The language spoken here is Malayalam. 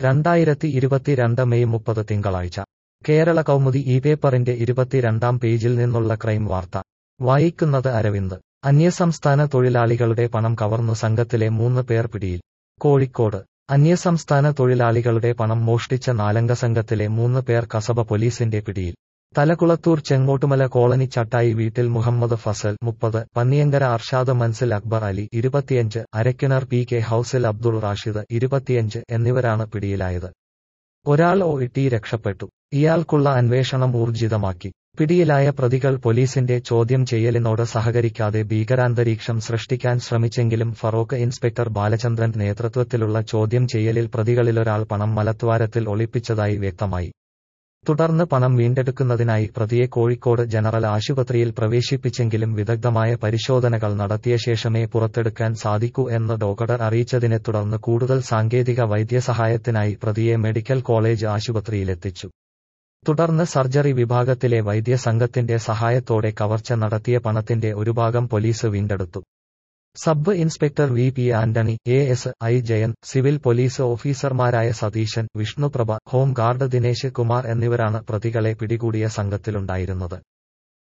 രണ്ടായിരത്തി ഇരുപത്തിരണ്ട് മെയ് മുപ്പത് തിങ്കളാഴ്ച കേരള കൗമുദി ഈ പേപ്പറിന്റെ ഇരുപത്തിരണ്ടാം പേജിൽ നിന്നുള്ള ക്രൈം വാർത്ത വായിക്കുന്നത് അരവിന്ദ് അന്യസംസ്ഥാന തൊഴിലാളികളുടെ പണം കവർന്നു സംഘത്തിലെ മൂന്ന് പേർ പിടിയിൽ കോഴിക്കോട് അന്യസംസ്ഥാന തൊഴിലാളികളുടെ പണം മോഷ്ടിച്ച നാലംഗ സംഘത്തിലെ മൂന്ന് പേർ കസബ പോലീസിന്റെ പിടിയിൽ തലകുളത്തൂർ ചെങ്ങോട്ടുമല കോളനി ചട്ടായി വീട്ടിൽ മുഹമ്മദ് ഫസൽ മുപ്പത് പന്നിയങ്കര അർഷാദ് മൻസിൽ അക്ബർ അലി ഇരുപത്തിയഞ്ച് അരക്കിണർ പി കെ ഹൌസിൽ അബ്ദുൾ റാഷിദ് ഇരുപത്തിയഞ്ച് എന്നിവരാണ് പിടിയിലായത് ഒരാൾ ഒ ഇട്ടി രക്ഷപ്പെട്ടു ഇയാൾക്കുള്ള അന്വേഷണം ഊർജിതമാക്കി പിടിയിലായ പ്രതികൾ പോലീസിന്റെ ചോദ്യം ചെയ്യലിനോട് സഹകരിക്കാതെ ഭീകരാന്തരീക്ഷം സൃഷ്ടിക്കാൻ ശ്രമിച്ചെങ്കിലും ഫറോക്ക് ഇൻസ്പെക്ടർ ബാലചന്ദ്രൻ നേതൃത്വത്തിലുള്ള ചോദ്യം ചെയ്യലിൽ പ്രതികളിലൊരാൾ പണം മലദ്വാരത്തിൽ ഒളിപ്പിച്ചതായി വ്യക്തമായി തുടർന്ന് പണം വീണ്ടെടുക്കുന്നതിനായി പ്രതിയെ കോഴിക്കോട് ജനറൽ ആശുപത്രിയിൽ പ്രവേശിപ്പിച്ചെങ്കിലും വിദഗ്ധമായ പരിശോധനകൾ നടത്തിയ ശേഷമേ പുറത്തെടുക്കാൻ സാധിക്കൂ എന്ന് ഡോക്ടർ അറിയിച്ചതിനെ തുടർന്ന് കൂടുതൽ സാങ്കേതിക വൈദ്യസഹായത്തിനായി പ്രതിയെ മെഡിക്കൽ കോളേജ് ആശുപത്രിയിലെത്തിച്ചു തുടർന്ന് സർജറി വിഭാഗത്തിലെ വൈദ്യസംഘത്തിന്റെ സഹായത്തോടെ കവർച്ച നടത്തിയ പണത്തിന്റെ ഒരു ഭാഗം പോലീസ് വീണ്ടെടുത്തു sub inspector V P Antony A S I Jayan civil police ഓഫീസർമാരായ സതീശൻ വിഷ്ണുപ്രഭ ഹോം ഗാർഡ് ദിനേശ് കുമാർ എന്നിവരാണ് പ്രതികളെ പിടികൂടിയ സംഘത്തിലുണ്ടായിരുന്നത്